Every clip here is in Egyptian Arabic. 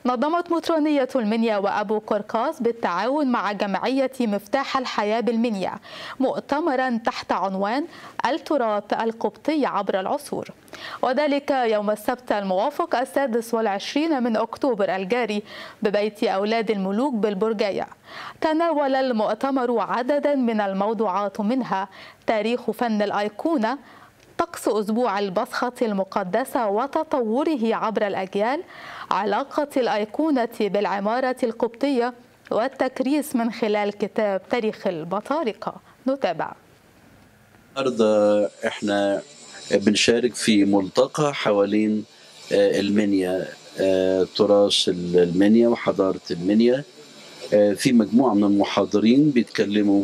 نظمت مطرانية المنيا وأبو قرقاس بالتعاون مع جمعية مفتاح الحياة بالمنيا مؤتمرا تحت عنوان التراث القبطي عبر العصور وذلك يوم السبت الموافق السادس والعشرين من أكتوبر الجاري ببيت أولاد الملوك بالبرجية تناول المؤتمر عددا من الموضوعات منها تاريخ فن الأيقونة طقس أسبوع البصخة المقدسة وتطوره عبر الأجيال علاقة الأيقونة بالعمارة القبطية والتكريس من خلال كتاب تاريخ البطارقة نتابع النهارده احنا بنشارك في ملتقى حوالين المنيا تراث المنيا وحضارة المنيا في مجموعة من المحاضرين بيتكلموا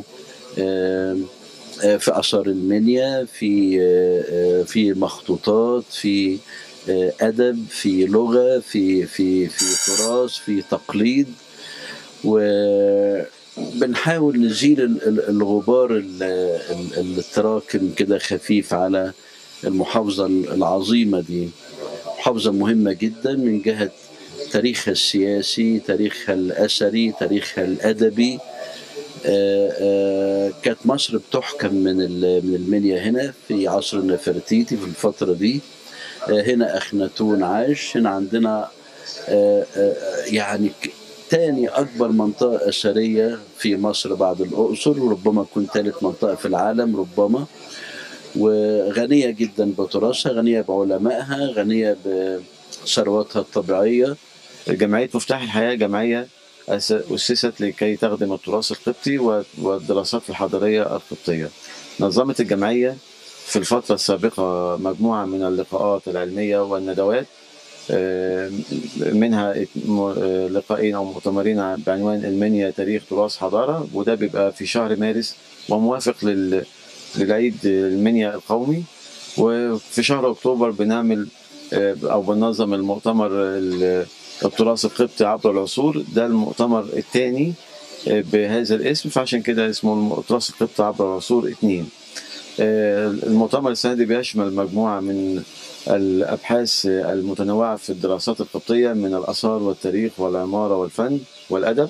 في اثار المنيا في في مخطوطات في ادب في لغه في في في تراث في تقليد وبنحاول نزيل الغبار التراكم كده خفيف على المحافظه العظيمه دي محافظه مهمه جدا من جهه تاريخها السياسي تاريخها الاثري تاريخها الادبي آآ آآ كانت مصر بتحكم من من المنيا هنا في عصر نفرتيتي في الفترة دي هنا أخناتون عاش هنا عندنا آآ يعني تاني أكبر منطقة أثرية في مصر بعد الأقصر وربما تكون ثالث منطقة في العالم ربما وغنية جدا بتراثها غنية بعلمائها غنية بثرواتها الطبيعية جمعية مفتاح الحياة جمعية أسست لكي تخدم التراث القبطي والدراسات الحضارية القبطية نظمت الجمعية في الفترة السابقة مجموعة من اللقاءات العلمية والندوات منها لقاءين أو مؤتمرين بعنوان المنيا تاريخ تراث حضارة وده بيبقى في شهر مارس وموافق للعيد المنيا القومي وفي شهر أكتوبر بنعمل أو بننظم المؤتمر التراث القبطي عبر العصور ده المؤتمر الثاني بهذا الاسم فعشان كده اسمه التراث القبطي عبر العصور اثنين المؤتمر السنة دي بيشمل مجموعة من الأبحاث المتنوعة في الدراسات القبطية من الآثار والتاريخ والعمارة والفن والأدب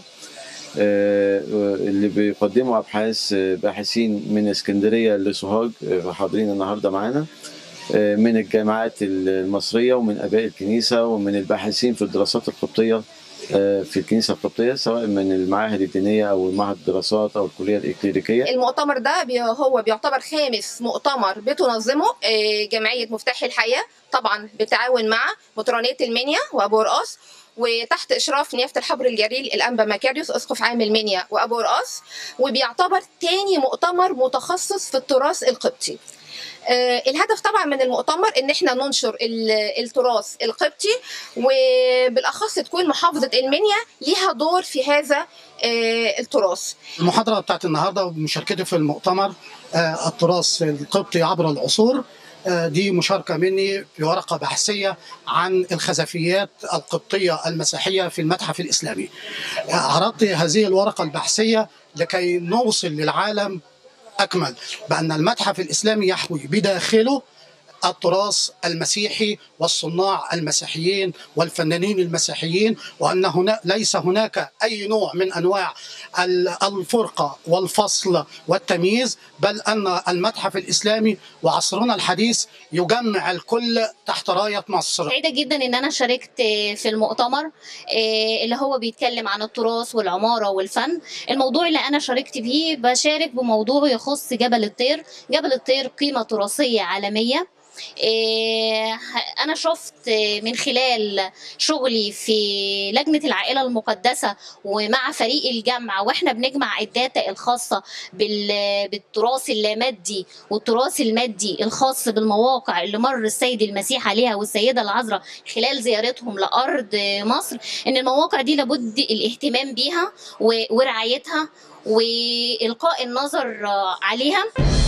اللي بيقدموا أبحاث باحثين من اسكندرية لسوهاج حاضرين النهاردة معانا من الجامعات المصرية ومن آباء الكنيسة ومن الباحثين في الدراسات القبطية في الكنيسة القبطية سواء من المعاهد الدينية أو معهد الدراسات أو الكلية الإكليريكية المؤتمر ده هو بيعتبر خامس مؤتمر بتنظمه جمعية مفتاح الحياة طبعا بالتعاون مع مطرانية المنيا وأبو رقاص وتحت اشراف نيافه الحبر الجليل الانبا مكاريوس اسقف عام المنيا وابو رقاص وبيعتبر تاني مؤتمر متخصص في التراث القبطي آه الهدف طبعا من المؤتمر ان احنا ننشر التراث القبطي وبالاخص تكون محافظه المنيا ليها دور في هذا آه التراث. المحاضره بتاعت النهارده بمشاركتي في المؤتمر آه التراث القبطي عبر العصور دي مشاركة مني في ورقة بحثية عن الخزفيات القبطية المسيحية في المتحف الإسلامي عرضت هذه الورقة البحثية لكي نوصل للعالم أكمل بأن المتحف الإسلامي يحوي بداخله التراث المسيحي والصناع المسيحيين والفنانين المسيحيين وان هنا ليس هناك اي نوع من انواع الفرقه والفصل والتمييز بل ان المتحف الاسلامي وعصرنا الحديث يجمع الكل تحت رايه مصر. سعيده جدا ان انا شاركت في المؤتمر اللي هو بيتكلم عن التراث والعماره والفن، الموضوع اللي انا شاركت فيه بشارك بموضوع يخص جبل الطير، جبل الطير قيمه تراثيه عالميه أنا شفت من خلال شغلي في لجنة العائلة المقدسة ومع فريق الجمع وإحنا بنجمع الداتا الخاصة بالتراث اللامادي والتراث المادي الخاص بالمواقع اللي مر السيد المسيح عليها والسيدة العذراء خلال زيارتهم لأرض مصر إن المواقع دي لابد الاهتمام بيها ورعايتها وإلقاء النظر عليها